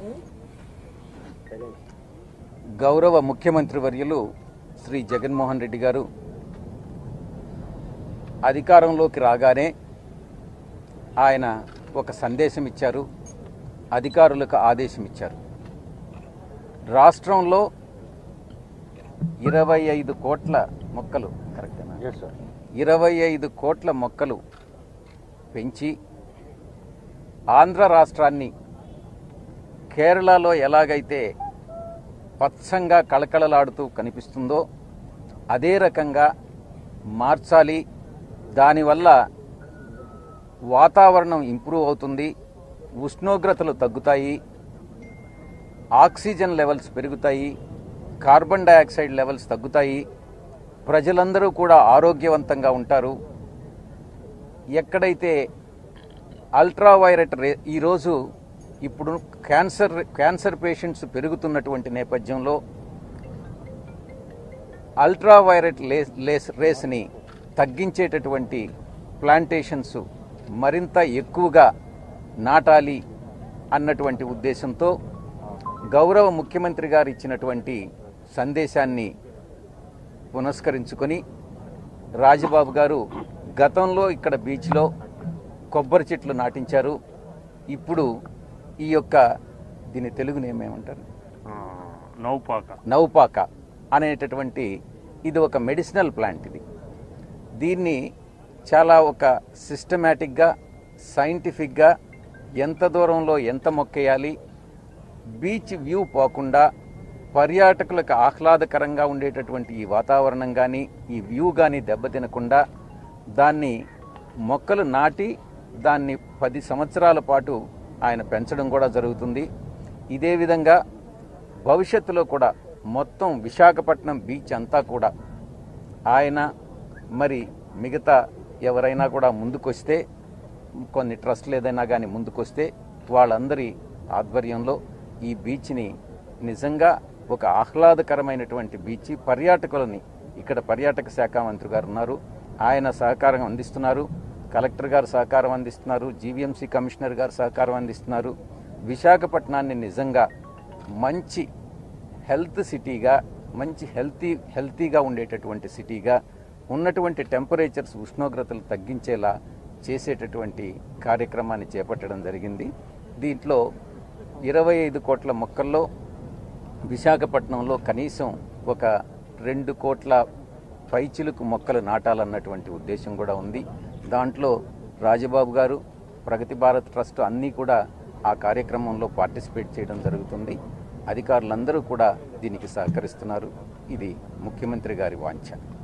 గౌరవ ముఖ్యమంత్రి వర్యులు శ్రీ జగన్మోహన్ రెడ్డి గారు అధికారంలోకి రాగానే ఆయన ఒక సందేశం ఇచ్చారు అధికారులకు ఆదేశం ఇచ్చారు రాష్ట్రంలో ఇరవై ఐదు కోట్ల మొక్కలు కరెక్టేనా ఎస్ సార్ ఇరవై ఐదు కోట్ల మొక్కలు పెంచి ఆంధ్ర రాష్ట్రాన్ని కేరళలో ఎలాగైతే పచ్చంగా కళకళలాడుతూ కనిపిస్తుందో అదే రకంగా మార్చాలి దానివల్ల వాతావరణం ఇంప్రూవ్ అవుతుంది ఉష్ణోగ్రతలు తగ్గుతాయి ఆక్సిజన్ లెవెల్స్ పెరుగుతాయి కార్బన్ డయాక్సైడ్ లెవెల్స్ తగ్గుతాయి ప్రజలందరూ కూడా ఆరోగ్యవంతంగా ఉంటారు ఎక్కడైతే అల్ట్రావైలెట్ రే ఈరోజు ఇప్పుడు క్యాన్సర్ క్యాన్సర్ పేషెంట్స్ పెరుగుతున్నటువంటి నేపథ్యంలో అల్ట్రావైలెట్ లేస్ లేస్ రేస్ని తగ్గించేటటువంటి ప్లాంటేషన్స్ మరింత ఎక్కువగా నాటాలి అన్నటువంటి ఉద్దేశంతో గౌరవ ముఖ్యమంత్రి గారు ఇచ్చినటువంటి సందేశాన్ని పునస్కరించుకొని రాజబాబు గారు గతంలో ఇక్కడ బీచ్లో కొబ్బరి చెట్లు నాటించారు ఇప్పుడు ఈ యొక్క దీని తెలుగుని ఏమేమంటారు నౌపాక నౌపాక అనేటటువంటి ఇది ఒక మెడిసినల్ ప్లాంట్ ఇది దీన్ని చాలా ఒక సిస్టమేటిక్గా సైంటిఫిక్గా ఎంత దూరంలో ఎంత మొక్కేయాలి బీచ్ వ్యూ పోకుండా పర్యాటకులకు ఆహ్లాదకరంగా ఉండేటటువంటి ఈ వాతావరణం కానీ ఈ వ్యూ కానీ దెబ్బతినకుండా దాన్ని మొక్కలు నాటి దాన్ని పది సంవత్సరాల పాటు ఆయన పెంచడం కూడా జరుగుతుంది ఇదే విధంగా భవిష్యత్తులో కూడా మొత్తం విశాఖపట్నం బీచ్ అంతా కూడా ఆయన మరి మిగతా ఎవరైనా కూడా ముందుకొస్తే కొన్ని ట్రస్ట్లు ఏదైనా కానీ ముందుకొస్తే వాళ్ళందరి ఆధ్వర్యంలో ఈ బీచ్ని నిజంగా ఒక ఆహ్లాదకరమైనటువంటి బీచ్ పర్యాటకులని ఇక్కడ పర్యాటక శాఖ మంత్రి గారు ఉన్నారు ఆయన సహకారం అందిస్తున్నారు కలెక్టర్ గారు సహకారం అందిస్తున్నారు జీవీఎంసీ కమిషనర్ గారు సహకారం అందిస్తున్నారు విశాఖపట్నాన్ని నిజంగా మంచి హెల్త్ సిటీగా మంచి హెల్తీ హెల్తీగా ఉండేటటువంటి సిటీగా ఉన్నటువంటి టెంపరేచర్స్ ఉష్ణోగ్రతలు తగ్గించేలా చేసేటటువంటి కార్యక్రమాన్ని చేపట్టడం జరిగింది దీంట్లో ఇరవై ఐదు కోట్ల మొక్కల్లో విశాఖపట్నంలో కనీసం ఒక రెండు కోట్ల పైచిలుకు మొక్కలు నాటాలన్నటువంటి ఉద్దేశం కూడా ఉంది దాంట్లో రాజబాబు గారు ప్రగతి భారత్ ట్రస్ట్ అన్నీ కూడా ఆ కార్యక్రమంలో పార్టిసిపేట్ చేయడం జరుగుతుంది అధికారులందరూ కూడా దీనికి సహకరిస్తున్నారు ఇది ముఖ్యమంత్రి గారి వాంఛ